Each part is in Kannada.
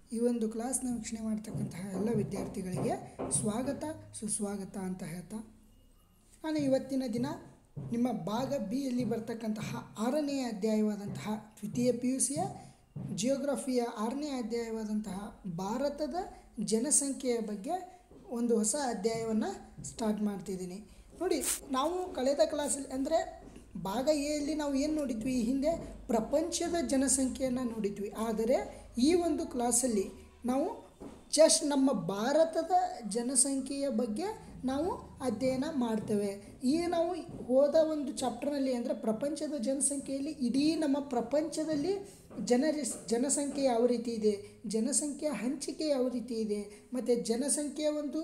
ಈ ಒಂದು ಕ್ಲಾಸ್ನ ವೀಕ್ಷಣೆ ಮಾಡ್ತಕ್ಕಂತಹ ಎಲ್ಲ ವಿದ್ಯಾರ್ಥಿಗಳಿಗೆ ಸ್ವಾಗತ ಸುಸ್ವಾಗತ ಅಂತ ಹೇಳ್ತಾ ನಾನು ಇವತ್ತಿನ ದಿನ ನಿಮ್ಮ ಭಾಗ ಬಿ ಯಲ್ಲಿ ಬರ್ತಕ್ಕಂತಹ ಆರನೇ ಅಧ್ಯಾಯವಾದಂತಹ ದ್ವಿತೀಯ ಪಿ ಯು ಸಿಯ ಜಿಯೋಗ್ರಫಿಯ ಆರನೇ ಅಧ್ಯಾಯವಾದಂತಹ ಭಾರತದ ಜನಸಂಖ್ಯೆಯ ಬಗ್ಗೆ ಒಂದು ಹೊಸ ಅಧ್ಯಾಯವನ್ನು ಸ್ಟಾರ್ಟ್ ಮಾಡ್ತಿದ್ದೀನಿ ನೋಡಿ ನಾವು ಕಳೆದ ಕ್ಲಾಸಲ್ಲಿ ಅಂದರೆ ಭಾಗ ಎಯಲ್ಲಿ ನಾವು ಏನು ನೋಡಿದ್ವಿ ಈ ಹಿಂದೆ ಪ್ರಪಂಚದ ಜನಸಂಖ್ಯೆಯನ್ನು ನೋಡಿದ್ವಿ ಆದರೆ ಈ ಒಂದು ಕ್ಲಾಸಲ್ಲಿ ನಾವು ಜಸ್ಟ್ ನಮ್ಮ ಭಾರತದ ಜನಸಂಖ್ಯೆಯ ಬಗ್ಗೆ ನಾವು ಅಧ್ಯಯನ ಮಾಡ್ತೇವೆ ಈಗ ನಾವು ಹೋದ ಒಂದು ಚಾಪ್ಟರ್ನಲ್ಲಿ ಅಂದರೆ ಪ್ರಪಂಚದ ಜನಸಂಖ್ಯೆಯಲ್ಲಿ ಇಡೀ ನಮ್ಮ ಪ್ರಪಂಚದಲ್ಲಿ ಜನರ ಜನಸಂಖ್ಯೆ ಯಾವ ರೀತಿ ಇದೆ ಜನಸಂಖ್ಯೆಯ ಹಂಚಿಕೆ ಯಾವ ರೀತಿ ಇದೆ ಮತ್ತು ಜನಸಂಖ್ಯೆಯ ಒಂದು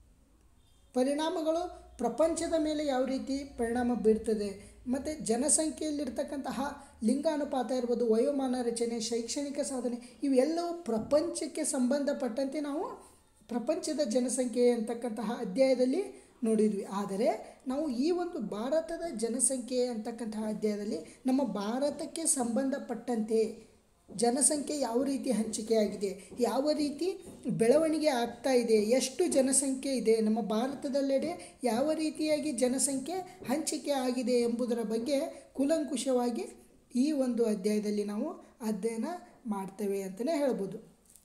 ಪರಿಣಾಮಗಳು ಪ್ರಪಂಚದ ಮೇಲೆ ಯಾವ ರೀತಿ ಪರಿಣಾಮ ಬೀರ್ತದೆ ಮತ್ತು ಜನಸಂಖ್ಯೆಯಲ್ಲಿರ್ತಕ್ಕಂತಹ ಲಿಂಗಾನುಪಾತ ಇರ್ಬೋದು ವಯೋಮಾನ ರಚನೆ ಶೈಕ್ಷಣಿಕ ಸಾಧನೆ ಇವೆಲ್ಲವೂ ಪ್ರಪಂಚಕ್ಕೆ ಸಂಬಂಧಪಟ್ಟಂತೆ ನಾವು ಪ್ರಪಂಚದ ಜನಸಂಖ್ಯೆ ಅಂತಕ್ಕಂತಹ ಅಧ್ಯಾಯದಲ್ಲಿ ನೋಡಿದ್ವಿ ಆದರೆ ನಾವು ಈ ಒಂದು ಭಾರತದ ಜನಸಂಖ್ಯೆ ಅಂತಕ್ಕಂತಹ ಅಧ್ಯಾಯದಲ್ಲಿ ನಮ್ಮ ಭಾರತಕ್ಕೆ ಸಂಬಂಧಪಟ್ಟಂತೆ ಜನಸಂಖ್ಯೆ ಯಾವ ರೀತಿ ಹಂಚಿಕೆಯಾಗಿದೆ ಯಾವ ರೀತಿ ಬೆಳವಣಿಗೆ ಆಗ್ತಾ ಇದೆ ಎಷ್ಟು ಜನಸಂಖ್ಯೆ ಇದೆ ನಮ್ಮ ಭಾರತದಲ್ಲೆಡೆ ಯಾವ ರೀತಿಯಾಗಿ ಜನಸಂಖ್ಯೆ ಹಂಚಿಕೆ ಆಗಿದೆ ಎಂಬುದರ ಬಗ್ಗೆ ಕೂಲಂಕುಷವಾಗಿ ಈ ಒಂದು ಅಧ್ಯಾಯದಲ್ಲಿ ನಾವು ಅಧ್ಯಯನ ಮಾಡ್ತೇವೆ ಅಂತಲೇ ಹೇಳ್ಬೋದು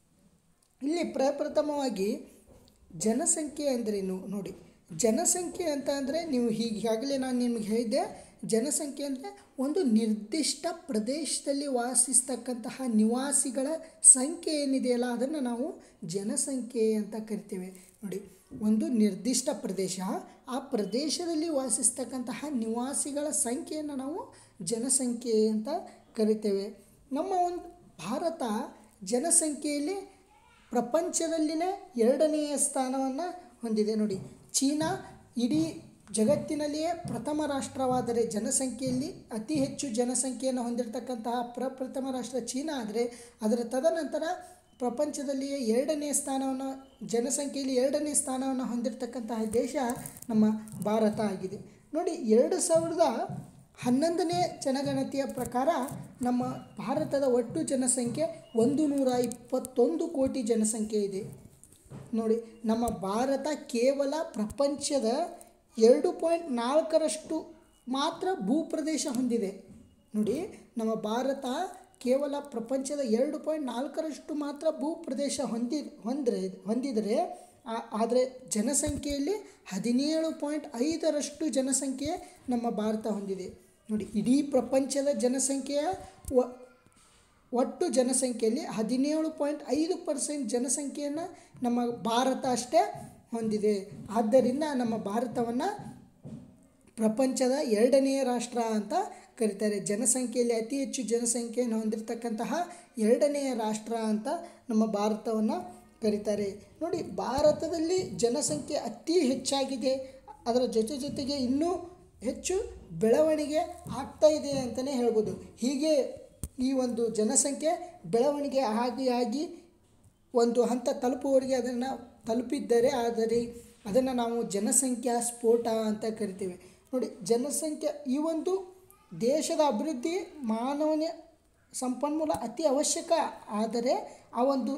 ಇಲ್ಲಿ ಪ್ರಪ್ರಥಮವಾಗಿ ಜನಸಂಖ್ಯೆ ಅಂದ್ರೇನು ನೋಡಿ ಜನಸಂಖ್ಯೆ ಅಂತ ಅಂದರೆ ನೀವು ಹೀಗಾಗಲೇ ನಾನು ನಿಮಗೆ ಹೇಳಿದ್ದೆ ಜನಸಂಖ್ಯೆ ಅಂದರೆ ಒಂದು ನಿರ್ದಿಷ್ಟ ಪ್ರದೇಶದಲ್ಲಿ ವಾಸಿಸ್ತಕ್ಕಂತಹ ನಿವಾಸಿಗಳ ಸಂಖ್ಯೆ ಏನಿದೆಯಲ್ಲ ಅದನ್ನು ನಾವು ಜನಸಂಖ್ಯೆ ಅಂತ ಕರಿತೇವೆ ನೋಡಿ ಒಂದು ನಿರ್ದಿಷ್ಟ ಪ್ರದೇಶ ಆ ಪ್ರದೇಶದಲ್ಲಿ ವಾಸಿಸ್ತಕ್ಕಂತಹ ನಿವಾಸಿಗಳ ಸಂಖ್ಯೆಯನ್ನು ನಾವು ಜನಸಂಖ್ಯೆ ಅಂತ ಕರಿತೇವೆ ನಮ್ಮ ಒಂದು ಭಾರತ ಜನಸಂಖ್ಯೆಯಲ್ಲಿ ಪ್ರಪಂಚದಲ್ಲಿನೇ ಎರಡನೆಯ ಸ್ಥಾನವನ್ನು ಹೊಂದಿದೆ ನೋಡಿ ಚೀನಾ ಇಡೀ ಜಗತ್ತಿನಲ್ಲಿಯೇ ಪ್ರಥಮ ರಾಷ್ಟ್ರವಾದರೆ ಜನಸಂಖ್ಯೆಯಲ್ಲಿ ಅತಿ ಹೆಚ್ಚು ಜನಸಂಖ್ಯೆಯನ್ನು ಹೊಂದಿರತಕ್ಕಂತಹ ಪ್ರಪ್ರಥಮ ರಾಷ್ಟ್ರ ಚೀನಾ ಆದರೆ ಅದರ ತದನಂತರ ಪ್ರಪಂಚದಲ್ಲಿಯೇ ಎರಡನೇ ಸ್ಥಾನವನ್ನು ಜನಸಂಖ್ಯೆಯಲ್ಲಿ ಎರಡನೇ ಸ್ಥಾನವನ್ನು ಹೊಂದಿರತಕ್ಕಂತಹ ದೇಶ ನಮ್ಮ ಭಾರತ ಆಗಿದೆ ನೋಡಿ ಎರಡು ಸಾವಿರದ ಹನ್ನೊಂದನೇ ಜನಗಣತಿಯ ಪ್ರಕಾರ ನಮ್ಮ ಭಾರತದ ಒಟ್ಟು ಜನಸಂಖ್ಯೆ ಒಂದು ನೂರ ಇಪ್ಪತ್ತೊಂದು ಕೋಟಿ ಜನಸಂಖ್ಯೆ ಇದೆ ನೋಡಿ ನಮ್ಮ ಭಾರತ ಕೇವಲ ಪ್ರಪಂಚದ ಎರಡು ಪಾಯಿಂಟ್ ನಾಲ್ಕರಷ್ಟು ಮಾತ್ರ ಭೂಪ್ರದೇಶ ಹೊಂದಿದೆ ನೋಡಿ ನಮ್ಮ ಭಾರತ ಕೇವಲ ಪ್ರಪಂಚದ ಎರಡು ಪಾಯಿಂಟ್ ನಾಲ್ಕರಷ್ಟು ಮಾತ್ರ ಭೂಪ್ರದೇಶ ಹೊಂದಿ ಹೊಂದ್ರೆ ಹೊಂದಿದರೆ ಆದರೆ ಜನಸಂಖ್ಯೆಯಲ್ಲಿ ಹದಿನೇಳು ಪಾಯಿಂಟ್ ಐದರಷ್ಟು ಜನಸಂಖ್ಯೆ ನಮ್ಮ ಭಾರತ ಹೊಂದಿದೆ ನೋಡಿ ಇಡೀ ಪ್ರಪಂಚದ ಜನಸಂಖ್ಯೆಯ ಒಟ್ಟು ಜನಸಂಖ್ಯೆಯಲ್ಲಿ ಹದಿನೇಳು ಪಾಯಿಂಟ್ ಐದು ಪರ್ಸೆಂಟ್ ಜನಸಂಖ್ಯೆಯನ್ನು ನಮ್ಮ ಭಾರತ ಅಷ್ಟೇ ಹೊಂದಿದೆ ಆದ್ದರಿಂದ ನಮ್ಮ ಭಾರತವನ್ನು ಪ್ರಪಂಚದ ಎರಡನೆಯ ರಾಷ್ಟ್ರ ಅಂತ ಕರೀತಾರೆ ಜನಸಂಖ್ಯೆಯಲ್ಲಿ ಅತಿ ಹೆಚ್ಚು ಜನಸಂಖ್ಯೆಯನ್ನು ಹೊಂದಿರತಕ್ಕಂತಹ ಎರಡನೆಯ ರಾಷ್ಟ್ರ ಅಂತ ನಮ್ಮ ಭಾರತವನ್ನು ಕರೀತಾರೆ ನೋಡಿ ಭಾರತದಲ್ಲಿ ಜನಸಂಖ್ಯೆ ಅತಿ ಹೆಚ್ಚಾಗಿದೆ ಅದರ ಜೊತೆ ಜೊತೆಗೆ ಇನ್ನೂ ಹೆಚ್ಚು ಬೆಳವಣಿಗೆ ಆಗ್ತಾ ಇದೆ ಅಂತಲೇ ಹೇಳ್ಬೋದು ಹೀಗೆ ಈ ಒಂದು ಜನಸಂಖ್ಯೆ ಬೆಳವಣಿಗೆ ಆಗಿ ಆಗಿ ಒಂದು ಹಂತ ತಲುಪುವವರೆಗೆ ಅದನ್ನು ತಲುಪಿದ್ದರೆ ಆದರೆ ಅದನ್ನು ನಾವು ಜನಸಂಖ್ಯಾ ಸ್ಫೋಟ ಅಂತ ಕರಿತೀವಿ ನೋಡಿ ಜನಸಂಖ್ಯೆ ಈ ಒಂದು ದೇಶದ ಅಭಿವೃದ್ಧಿ ಮಾನವನ ಸಂಪನ್ಮೂಲ ಅತಿ ಅವಶ್ಯಕ ಆದರೆ ಆ ಒಂದು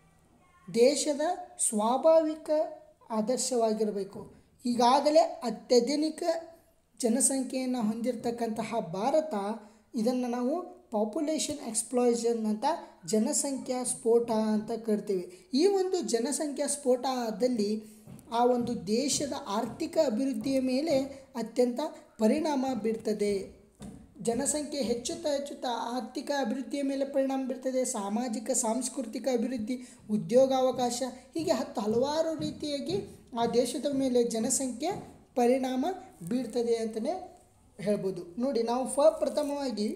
ದೇಶದ ಸ್ವಾಭಾವಿಕ ಆದರ್ಶವಾಗಿರಬೇಕು ಈಗಾಗಲೇ ಅತ್ಯಧಿಕ ಜನಸಂಖ್ಯೆಯನ್ನು ಹೊಂದಿರತಕ್ಕಂತಹ ಭಾರತ ಇದನ್ನು ನಾವು ಪಾಪ್ಯುಲೇಷನ್ ಎಕ್ಸ್ಪ್ಲಾಯ್ಷನ್ ಅಂತ ಜನಸಂಖ್ಯಾ ಸ್ಫೋಟ ಅಂತ ಕರಿತೀವಿ ಈ ಒಂದು ಜನಸಂಖ್ಯಾ ಸ್ಫೋಟದಲ್ಲಿ ಆ ಒಂದು ದೇಶದ ಆರ್ಥಿಕ ಅಭಿವೃದ್ಧಿಯ ಮೇಲೆ ಅತ್ಯಂತ ಪರಿಣಾಮ ಬೀರ್ತದೆ ಜನಸಂಖ್ಯೆ ಹೆಚ್ಚುತ್ತಾ ಹೆಚ್ಚುತ್ತಾ ಆರ್ಥಿಕ ಅಭಿವೃದ್ಧಿಯ ಮೇಲೆ ಪರಿಣಾಮ ಬೀರ್ತದೆ ಸಾಮಾಜಿಕ ಸಾಂಸ್ಕೃತಿಕ ಅಭಿವೃದ್ಧಿ ಉದ್ಯೋಗಾವಕಾಶ ಹೀಗೆ ಹತ್ತು ಹಲವಾರು ರೀತಿಯಾಗಿ ಆ ದೇಶದ ಮೇಲೆ ಜನಸಂಖ್ಯೆ ಪರಿಣಾಮ ಬೀರ್ತದೆ ಅಂತಲೇ ಹೇಳ್ಬೋದು ನೋಡಿ ನಾವು ಫ ಪ್ರಥಮವಾಗಿ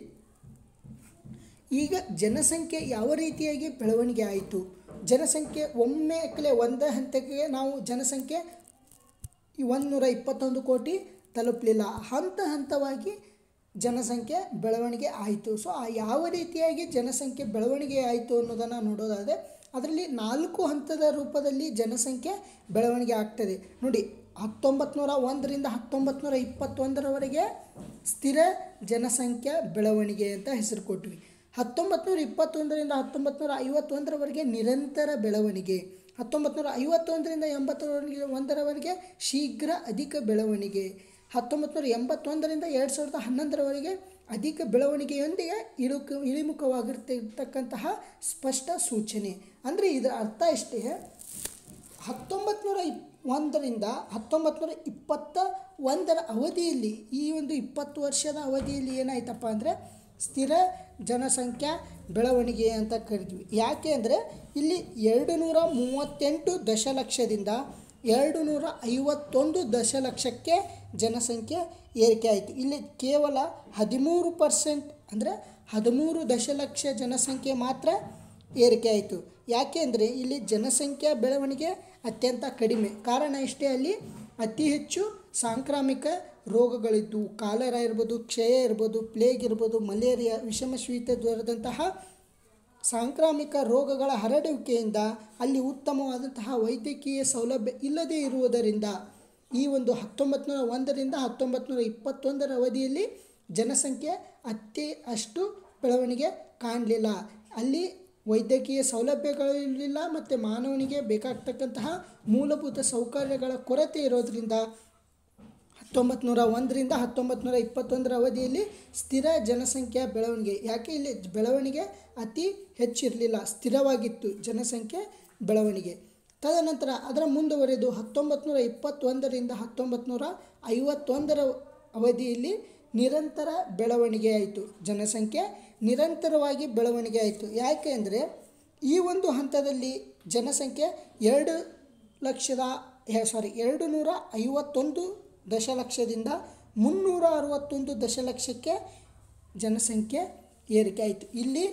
ಈಗ ಜನಸಂಖ್ಯೆ ಯಾವ ರೀತಿಯಾಗಿ ಬೆಳವಣಿಗೆ ಆಯಿತು ಜನಸಂಖ್ಯೆ ಒಮ್ಮೆ ಕಲೆ ಒಂದೇ ಹಂತಕ್ಕೆ ನಾವು ಜನಸಂಖ್ಯೆ ಒಂದು ನೂರ ಇಪ್ಪತ್ತೊಂದು ಕೋಟಿ ತಲುಪಲಿಲ್ಲ ಹಂತ ಹಂತವಾಗಿ ಜನಸಂಖ್ಯೆ ಬೆಳವಣಿಗೆ ಆಯಿತು ಸೊ ಆ ಯಾವ ರೀತಿಯಾಗಿ ಜನಸಂಖ್ಯೆ ಬೆಳವಣಿಗೆ ಆಯಿತು ಅನ್ನೋದನ್ನು ನೋಡೋದಾದರೆ ಅದರಲ್ಲಿ ನಾಲ್ಕು ಹಂತದ ರೂಪದಲ್ಲಿ ಜನಸಂಖ್ಯೆ ಬೆಳವಣಿಗೆ ಆಗ್ತದೆ ನೋಡಿ ಹತ್ತೊಂಬತ್ತು ನೂರ ಒಂದರಿಂದ ಹತ್ತೊಂಬತ್ತು ನೂರ ಇಪ್ಪತ್ತೊಂದರವರೆಗೆ ಸ್ಥಿರ ಜನಸಂಖ್ಯಾ ಬೆಳವಣಿಗೆ ಅಂತ ಹೆಸರು ಕೊಟ್ವಿ ಹತ್ತೊಂಬತ್ತು ನೂರ ಇಪ್ಪತ್ತೊಂದರಿಂದ ಹತ್ತೊಂಬತ್ತು ನೂರ ಐವತ್ತೊಂದರವರೆಗೆ ನಿರಂತರ ಬೆಳವಣಿಗೆ ಹತ್ತೊಂಬತ್ತು ನೂರ ಐವತ್ತೊಂದರಿಂದ ಎಂಬತ್ತೊಂದರವರೆಗೆ ಒಂದರವರೆಗೆ ಶೀಘ್ರ ಅಧಿಕ ಬೆಳವಣಿಗೆ ಹತ್ತೊಂಬತ್ತು ನೂರ ಎಂಬತ್ತೊಂದರಿಂದ ಎರಡು ಸಾವಿರದ ಹನ್ನೊಂದರವರೆಗೆ ಅಧಿಕ ಬೆಳವಣಿಗೆಯೊಂದಿಗೆ ಇಳುಕು ಇಳಿಮುಖವಾಗಿರ್ತಕ್ಕಂತಹ ಸ್ಪಷ್ಟ ಸೂಚನೆ ಅಂದರೆ ಇದರ ಅರ್ಥ ಇಷ್ಟೇ ಹತ್ತೊಂಬತ್ತು ನೂರ ಇಪ್ ಒಂದರಿಂದ ಹತ್ತೊಂಬತ್ತು ನೂರ ಇಪ್ಪತ್ತ ಒಂದರ ಅವಧಿಯಲ್ಲಿ ಈ ಒಂದು ಇಪ್ಪತ್ತು ವರ್ಷದ ಅವಧಿಯಲ್ಲಿ ಏನಾಯ್ತಪ್ಪ ಅಂದರೆ ಸ್ಥಿರ ಜನಸಂಖ್ಯಾ ಬೆಳವಣಿಗೆ ಅಂತ ಕರಿದ್ವಿ ಯಾಕೆ ಅಂದರೆ ಇಲ್ಲಿ ಎರಡು ನೂರ ಮೂವತ್ತೆಂಟು ದಶಲಕ್ಷದಿಂದ ಎರಡು ನೂರ ಐವತ್ತೊಂದು ದಶಲಕ್ಷಕ್ಕೆ ಜನಸಂಖ್ಯೆ ಏರಿಕೆ ಆಯಿತು ಇಲ್ಲಿ ಕೇವಲ ಹದಿಮೂರು ಪರ್ಸೆಂಟ್ ಅಂದರೆ ಹದಿಮೂರು ದಶಲಕ್ಷ ಜನಸಂಖ್ಯೆ ಮಾತ್ರ ಏರಿಕೆ ಆಯಿತು ಯಾಕೆ ಅಂದರೆ ಇಲ್ಲಿ ಜನಸಂಖ್ಯಾ ಬೆಳವಣಿಗೆ ಅತ್ಯಂತ ಕಡಿಮೆ ಕಾರಣ ಇಷ್ಟೇ ಅಲ್ಲಿ ಅತಿ ಹೆಚ್ಚು ಸಾಂಕ್ರಾಮಿಕ ರೋಗಗಳಿದ್ದು ಕಾಲರ ಇರ್ಬೋದು ಕ್ಷಯ ಇರ್ಬೋದು ಪ್ಲೇಗ್ ಇರ್ಬೋದು ಮಲೇರಿಯಾ ವಿಷಮಶೀತ ಜ್ವರದಂತಹ ಸಾಂಕ್ರಾಮಿಕ ರೋಗಗಳ ಹರಡುವಿಕೆಯಿಂದ ಅಲ್ಲಿ ಉತ್ತಮವಾದಂತಹ ವೈದ್ಯಕೀಯ ಸೌಲಭ್ಯ ಇಲ್ಲದೇ ಇರುವುದರಿಂದ ಈ ಒಂದು ಹತ್ತೊಂಬತ್ತು ನೂರ ಒಂದರಿಂದ ಹತ್ತೊಂಬತ್ತು ನೂರ ಇಪ್ಪತ್ತೊಂದರ ಅವಧಿಯಲ್ಲಿ ಜನಸಂಖ್ಯೆ ಅತಿ ಅಷ್ಟು ಬೆಳವಣಿಗೆ ಕಾಣಲಿಲ್ಲ ಅಲ್ಲಿ ವೈದ್ಯಕೀಯ ಸೌಲಭ್ಯಗಳು ಇರಲಿಲ್ಲ ಮತ್ತು ಮಾನವನಿಗೆ ಬೇಕಾಗ್ತಕ್ಕಂತಹ ಮೂಲಭೂತ ಸೌಕರ್ಯಗಳ ಕೊರತೆ ಇರೋದರಿಂದ ಹತ್ತೊಂಬತ್ತು ನೂರ ಒಂದರಿಂದ ಹತ್ತೊಂಬತ್ತು ನೂರ ಇಪ್ಪತ್ತೊಂದರ ಅವಧಿಯಲ್ಲಿ ಸ್ಥಿರ ಜನಸಂಖ್ಯಾ ಬೆಳವಣಿಗೆ ಯಾಕೆ ಇಲ್ಲಿ ಬೆಳವಣಿಗೆ ಅತಿ ಹೆಚ್ಚಿರಲಿಲ್ಲ ಸ್ಥಿರವಾಗಿತ್ತು ಜನಸಂಖ್ಯೆ ಬೆಳವಣಿಗೆ ತದನಂತರ ಅದರ ಮುಂದುವರೆದು ಹತ್ತೊಂಬತ್ತು ನೂರ ಇಪ್ಪತ್ತೊಂದರಿಂದ ಹತ್ತೊಂಬತ್ತು ನೂರ ಐವತ್ತೊಂದರ ಅವಧಿಯಲ್ಲಿ ನಿರಂತರ ಬೆಳವಣಿಗೆ ಆಯಿತು ಜನಸಂಖ್ಯೆ ನಿರಂತರವಾಗಿ ಬೆಳವಣಿಗೆ ಆಯಿತು ಯಾಕೆ ಅಂದರೆ ಈ ಒಂದು ಹಂತದಲ್ಲಿ ಜನಸಂಖ್ಯೆ ಎರಡು ಲಕ್ಷದ ಸಾರಿ ಎರಡು ನೂರ ಐವತ್ತೊಂದು ದಶಲಕ್ಷದಿಂದ ಮುನ್ನೂರ ಅರವತ್ತೊಂದು ದಶಲಕ್ಷಕ್ಕೆ ಜನಸಂಖ್ಯೆ ಏರಿಕೆ ಆಯಿತು ಇಲ್ಲಿ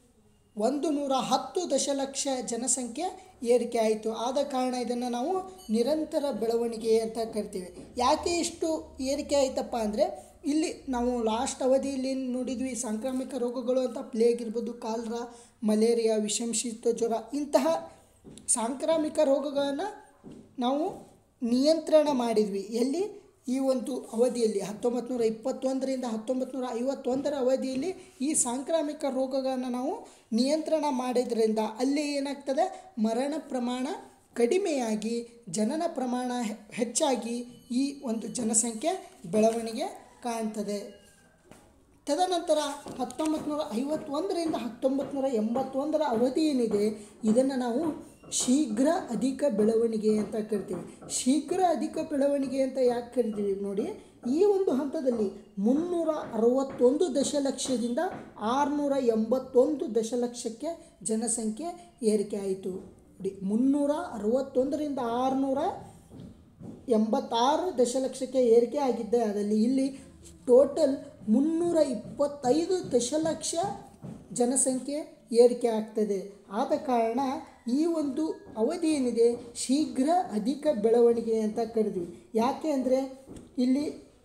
ಒಂದು ನೂರ ಹತ್ತು ದಶಲಕ್ಷ ಜನಸಂಖ್ಯೆ ಏರಿಕೆ ಆಯಿತು ಆದ ಕಾರಣ ಇದನ್ನು ನಾವು ನಿರಂತರ ಬೆಳವಣಿಗೆ ಅಂತ ಕರಿತೀವಿ ಯಾಕೆ ಇಷ್ಟು ಏರಿಕೆ ಆಯ್ತಪ್ಪ ಅಂದರೆ ಇಲ್ಲಿ ನಾವು ಲಾಸ್ಟ್ ಅವಧಿಯಲ್ಲಿ ಏನ್ ನೋಡಿದ್ವಿ ಸಾಂಕ್ರಾಮಿಕ ರೋಗಗಳು ಅಂತ ಪ್ಲೇಗ್ ಇರ್ಬೋದು ಕಾಲ್ರಾ ಮಲೇರಿಯಾ ವಿಷಂಶೀತ ಜ್ವರ ಇಂತಹ ಸಾಂಕ್ರಾಮಿಕ ರೋಗಗಳನ್ನು ನಾವು ನಿಯಂತ್ರಣ ಮಾಡಿದ್ವಿ ಎಲ್ಲಿ ಈ ಒಂದು ಅವಧಿಯಲ್ಲಿ ಹತ್ತೊಂಬತ್ತು ನೂರ ಇಪ್ಪತ್ತೊಂದರಿಂದ ಹತ್ತೊಂಬತ್ತು ನೂರ ಐವತ್ತೊಂದರ ಅವಧಿಯಲ್ಲಿ ಈ ಸಾಂಕ್ರಾಮಿಕ ರೋಗಗಳನ್ನು ನಾವು ನಿಯಂತ್ರಣ ಮಾಡಿದ್ರಿಂದ ಅಲ್ಲಿ ಏನಾಗ್ತದೆ ಮರಣ ಪ್ರಮಾಣ ಕಡಿಮೆಯಾಗಿ ಜನನ ಪ್ರಮಾಣ ಹೆ- ಹೆಚ್ಚಾಗಿ ಈ ಒಂದು ಜನಸಂಖ್ಯೆ ಬೆಳವಣಿಗೆ ಕಾಣ್ತದೆ ತದನಂತರ ಹತ್ತೊಂಬತ್ತು ನೂರ ಐವತ್ತೊಂದರಿಂದ ಹತ್ತೊಂಬತ್ತು ನೂರ ಎಂಬತ್ತೊಂದರ ಅವಧಿ ಏನಿದೆ ಇದನ್ನು ನಾವು ಶೀಘ್ರ ಅಧಿಕ ಬೆಳವಣಿಗೆ ಅಂತ ಕರಿತೀವಿ ಶೀಘ್ರ ಅಧಿಕ ಬೆಳವಣಿಗೆ ಅಂತ ಯಾಕೆ ಕರಿತೀವಿ ನೋಡಿ ಈ ಒಂದು ಹಂತದಲ್ಲಿ ಮುನ್ನೂರ ಅರವತ್ತೊಂದು ದಶಲಕ್ಷದಿಂದ ಆರುನೂರ ಎಂಬತ್ತೊಂದು ದಶಲಕ್ಷಕ್ಕೆ ಜನಸಂಖ್ಯೆ ಏರಿಕೆ ಆಯಿತು ನೋಡಿ ಮುನ್ನೂರ ಅರವತ್ತೊಂದರಿಂದ ಆರುನೂರ ಎಂಬತ್ತಾರು ದಶಲಕ್ಷಕ್ಕೆ ಏರಿಕೆ ಆಗಿದ್ದೆ ಅದರಲ್ಲಿ ಇಲ್ಲಿ ಟೋಟಲ್ ಮುನ್ನೂರ ಇಪ್ಪತ್ತೈದು ದಶಲಕ್ಷ ಜನಸಂಖ್ಯೆ ಏರಿಕೆ ಆಗ್ತದೆ ಆದ ಕಾರಣ ಈ ಒಂದು ಅವಧಿ ಏನಿದೆ ಶೀಘ್ರ ಅಧಿಕ ಬೆಳವಣಿಗೆ ಅಂತ ಕರೆದ್ವಿ ಯಾಕೆ ಅಂದರೆ ಇಲ್ಲಿ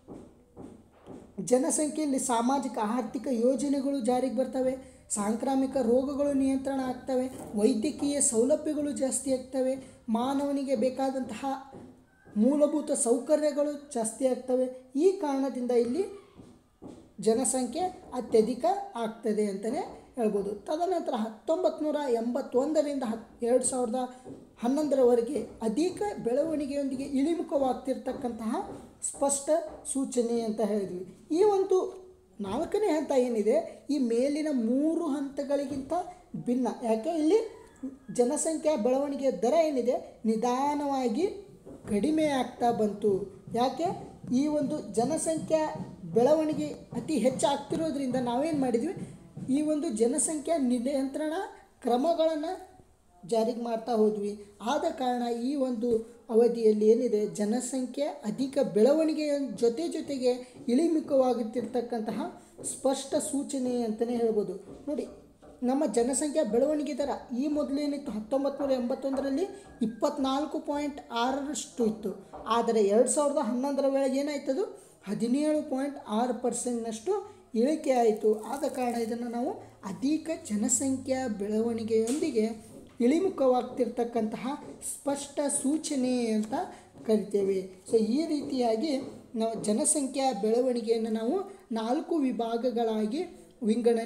ಜನಸಂಖ್ಯೆಯಲ್ಲಿ ಸಾಮಾಜಿಕ ಆರ್ಥಿಕ ಯೋಜನೆಗಳು ಜಾರಿಗೆ ಬರ್ತವೆ ಸಾಂಕ್ರಾಮಿಕ ರೋಗಗಳು ನಿಯಂತ್ರಣ ಆಗ್ತವೆ ವೈದ್ಯಕೀಯ ಸೌಲಭ್ಯಗಳು ಜಾಸ್ತಿ ಆಗ್ತವೆ ಮಾನವನಿಗೆ ಬೇಕಾದಂತಹ ಮೂಲಭೂತ ಸೌಕರ್ಯಗಳು ಜಾಸ್ತಿ ಆಗ್ತವೆ ಈ ಕಾರಣದಿಂದ ಇಲ್ಲಿ ಜನಸಂಖ್ಯೆ ಅತ್ಯಧಿಕ ಆಗ್ತದೆ ಅಂತಲೇ ಹೇಳ್ಬೋದು ತದನಂತರ ಹತ್ತೊಂಬತ್ತು ನೂರ ಎಂಬತ್ತೊಂದರಿಂದ ಹತ್ ಎರಡು ಸಾವಿರದ ಹನ್ನೊಂದರವರೆಗೆ ಅಧಿಕ ಬೆಳವಣಿಗೆಯೊಂದಿಗೆ ಇಳಿಮುಖವಾಗ್ತಿರ್ತಕ್ಕಂತಹ ಸ್ಪಷ್ಟ ಸೂಚನೆ ಅಂತ ಹೇಳಿದ್ವಿ ಈ ಒಂದು ನಾಲ್ಕನೇ ಹಂತ ಏನಿದೆ ಈ ಮೇಲಿನ ಮೂರು ಹಂತಗಳಿಗಿಂತ ಭಿನ್ನ ಯಾಕೆ ಇಲ್ಲಿ ಜನಸಂಖ್ಯಾ ಬೆಳವಣಿಗೆಯ ದರ ಏನಿದೆ ನಿಧಾನವಾಗಿ ಕಡಿಮೆ ಆಗ್ತಾ ಬಂತು ಯಾಕೆ ಈ ಒಂದು ಜನಸಂಖ್ಯಾ ಬೆಳವಣಿಗೆ ಅತಿ ಹೆಚ್ಚಾಗ್ತಿರೋದ್ರಿಂದ ನಾವೇನು ಮಾಡಿದ್ವಿ ಈ ಒಂದು ಜನಸಂಖ್ಯಾ ನಿಯಂತ್ರಣ ಕ್ರಮಗಳನ್ನು ಜಾರಿಗೆ ಮಾಡ್ತಾ ಹೋದ್ವಿ ಆದ ಕಾರಣ ಈ ಒಂದು ಅವಧಿಯಲ್ಲಿ ಏನಿದೆ ಜನಸಂಖ್ಯೆ ಅಧಿಕ ಬೆಳವಣಿಗೆಯ ಜೊತೆ ಜೊತೆಗೆ ಇಳಿಮುಖವಾಗುತ್ತಿರ್ತಕ್ಕಂತಹ ಸ್ಪಷ್ಟ ಸೂಚನೆ ಅಂತಲೇ ಹೇಳ್ಬೋದು ನೋಡಿ ನಮ್ಮ ಜನಸಂಖ್ಯಾ ಬೆಳವಣಿಗೆ ದರ ಈ ಮೊದಲೇನಿತ್ತು ಹತ್ತೊಂಬತ್ತು ನೂರ ಎಂಬತ್ತೊಂದರಲ್ಲಿ ಇಪ್ಪತ್ನಾಲ್ಕು ಪಾಯಿಂಟ್ ಆರರಷ್ಟು ಇತ್ತು ಆದರೆ ಎರಡು ಸಾವಿರದ ಹನ್ನೊಂದರ ವೇಳೆಗೆ ಏನಾಯ್ತದು ಹದಿನೇಳು ಪಾಯಿಂಟ್ ಆರು ಪರ್ಸೆಂಟ್ನಷ್ಟು ಇಳಿಕೆ ಆಯಿತು ಆದ ಕಾರಣ ಇದನ್ನು ನಾವು ಅಧಿಕ ಜನಸಂಖ್ಯಾ ಬೆಳವಣಿಗೆಯೊಂದಿಗೆ ಇಳಿಮುಖವಾಗ್ತಿರ್ತಕ್ಕಂತಹ ಸ್ಪಷ್ಟ ಸೂಚನೆ ಅಂತ ಕರಿತೇವೆ ಸೊ ಈ ರೀತಿಯಾಗಿ ನಾವು ಜನಸಂಖ್ಯಾ ಬೆಳವಣಿಗೆಯನ್ನು ನಾವು ನಾಲ್ಕು ವಿಭಾಗಗಳಾಗಿ ವಿಂಗಡಣೆ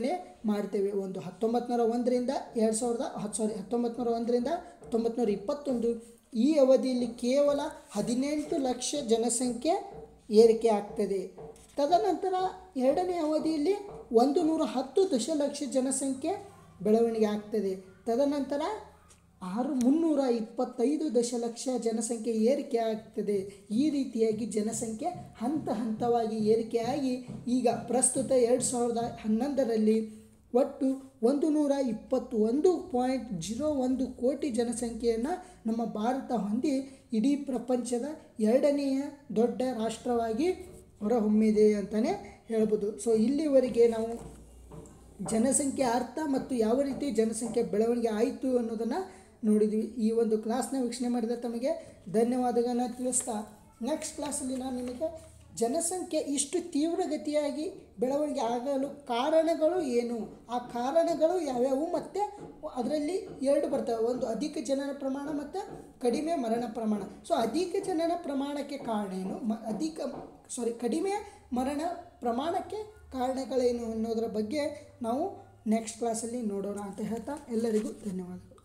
ಮಾಡ್ತೇವೆ ಒಂದು ಹತ್ತೊಂಬತ್ತು ನೂರ ಒಂದರಿಂದ ಎರಡು ಸಾವಿರದ ಹತ್ತು ಸಾರಿ ಹತ್ತೊಂಬತ್ತು ನೂರ ಒಂದರಿಂದ ಹತ್ತೊಂಬತ್ತು ನೂರ ಇಪ್ಪತ್ತೊಂದು ಈ ಅವಧಿಯಲ್ಲಿ ಕೇವಲ ಹದಿನೆಂಟು ಲಕ್ಷ ಜನಸಂಖ್ಯೆ ಏರಿಕೆ ಆಗ್ತದೆ ತದನಂತರ ಎರಡನೇ ಅವಧಿಯಲ್ಲಿ ಒಂದು ನೂರ ಹತ್ತು ದಶಲಕ್ಷ ಜನಸಂಖ್ಯೆ ಬೆಳವಣಿಗೆ ಆಗ್ತದೆ ತದನಂತರ ಆರು ಮುನ್ನೂರ ಇಪ್ಪತ್ತೈದು ದಶಲಕ್ಷ ಜನಸಂಖ್ಯೆ ಏರಿಕೆ ಆಗ್ತದೆ ಈ ರೀತಿಯಾಗಿ ಜನಸಂಖ್ಯೆ ಹಂತ ಹಂತವಾಗಿ ಏರಿಕೆಯಾಗಿ ಈಗ ಪ್ರಸ್ತುತ ಎರಡು ಸಾವಿರದ ಹನ್ನೊಂದರಲ್ಲಿ ಒಟ್ಟು ಒಂದು ನೂರ ಇಪ್ಪತ್ತೊಂದು ಪಾಯಿಂಟ್ ಜೀರೋ ಒಂದು ಕೋಟಿ ಜನಸಂಖ್ಯೆಯನ್ನು ನಮ್ಮ ಭಾರತ ಹೊಂದಿ ಇಡೀ ಪ್ರಪಂಚದ ಎರಡನೆಯ ದೊಡ್ಡ ರಾಷ್ಟ್ರವಾಗಿ ಹೊರಹೊಮ್ಮಿದೆ ಅಂತಲೇ ಹೇಳ್ಬೋದು ಸೊ ಇಲ್ಲಿವರೆಗೆ ನಾವು ಜನಸಂಖ್ಯೆ ಅರ್ಥ ಮತ್ತು ಯಾವ ರೀತಿ ಜನಸಂಖ್ಯೆ ಬೆಳವಣಿಗೆ ಆಯಿತು ಅನ್ನೋದನ್ನು ನೋಡಿದ್ವಿ ಈ ಒಂದು ಕ್ಲಾಸ್ನ ವೀಕ್ಷಣೆ ಮಾಡಿದ ತಮಗೆ ಧನ್ಯವಾದಗಳನ್ನ ತಿಳಿಸ್ತಾ ನೆಕ್ಸ್ಟ್ ಕ್ಲಾಸಲ್ಲಿ ನಾನು ನಿಮಗೆ ಜನಸಂಖ್ಯೆ ಇಷ್ಟು ತೀವ್ರಗತಿಯಾಗಿ ಬೆಳವಣಿಗೆ ಆಗಲು ಕಾರಣಗಳು ಏನು ಆ ಕಾರಣಗಳು ಯಾವ್ಯಾವು ಮತ್ತು ಅದರಲ್ಲಿ ಎರಡು ಬರ್ತವೆ ಒಂದು ಅಧಿಕ ಜನನ ಪ್ರಮಾಣ ಮತ್ತು ಕಡಿಮೆ ಮರಣ ಪ್ರಮಾಣ ಸೊ ಅಧಿಕ ಜನನ ಪ್ರಮಾಣಕ್ಕೆ ಕಾರಣ ಏನು ಮ ಅಧಿಕ ಸಾರಿ ಕಡಿಮೆ ಮರಣ ಪ್ರಮಾಣಕ್ಕೆ ಕಾರಣಗಳೇನು ಅನ್ನೋದರ ಬಗ್ಗೆ ನಾವು ನೆಕ್ಸ್ಟ್ ಕ್ಲಾಸಲ್ಲಿ ನೋಡೋಣ ಅಂತ ಹೇಳ್ತಾ ಎಲ್ಲರಿಗೂ ಧನ್ಯವಾದಗಳು